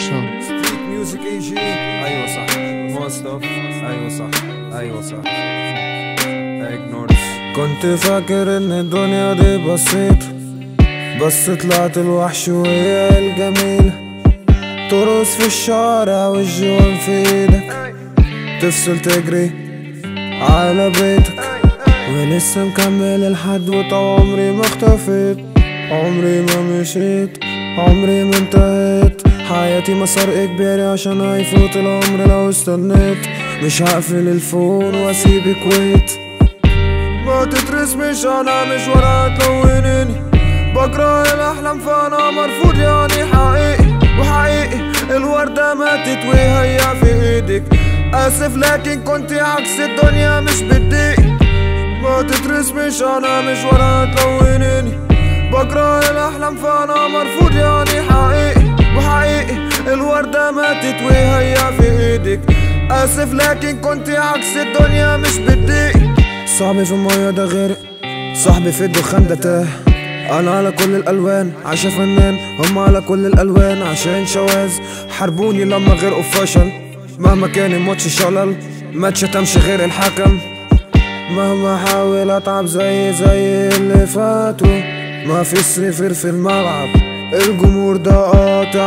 Official ستريت ميوزك اي جي ايوه صح مصطف ايوه صح ايوه صح اجنورز كنت فاكر ان الدنيا دي بسيطة بس طلعت الوحش وهي الجميلة ترقص في الشارع والجوان في ايدك تفصل تجري على بيتك ولسه مكمل لحد وطول عمري ما اختفيت عمري ما مشيت عمري ما انتهيت حياتي مسار اجباري عشان هيفوت العمر لو استنيت مش هقفل الفون واسيبك ويت ما تترسمش انا مش ورقة تلونني بكره الاحلام فانا مرفوض يعني حقيقي وحقيقي الوردة ماتت وهي في ايدك اسف لكن كنت عكس الدنيا مش بدي ما تترسمش انا مش ورقة تلونني بكره الاحلام فانا مرفوض يعني حقيقي وحقيقي الوردة ماتت وهي في ايدك اسف لكن كنت عكس الدنيا مش بدي صاحبي في المية ده غيري صاحبي في الدخان ده تاه انا على كل الالوان عشان فنان هم على كل الالوان عشان شواذ حاربوني لما غرقوا فشل مهما كان الماتش شلل ما تشتمش غير الحكم مهما احاول اتعب زي زي اللي فاتوا ما في صفر في الملعب الجمهور ده قاطع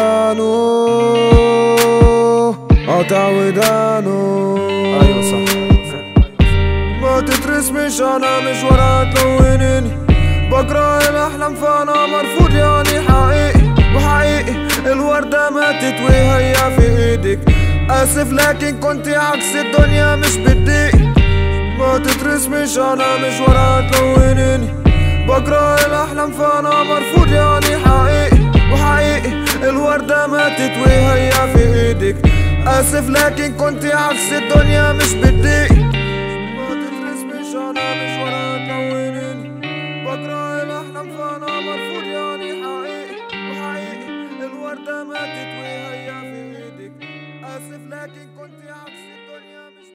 ودانه قاطع ودانه ايوه صح ما تترسمش انا مش ورقة تلونني بكره الاحلام فانا مرفوض يعني حقيقي وحقيقي الوردة ماتت وهي في ايدك اسف لكن كنت عكس الدنيا مش بدي ما تترسمش انا مش ورقة تلونني بكره الاحلام فانا مرفوض يعني حقيقي وحقيقي الوردة ماتت وهي في ايدك اسف لكن كنت عكس الدنيا مش بدي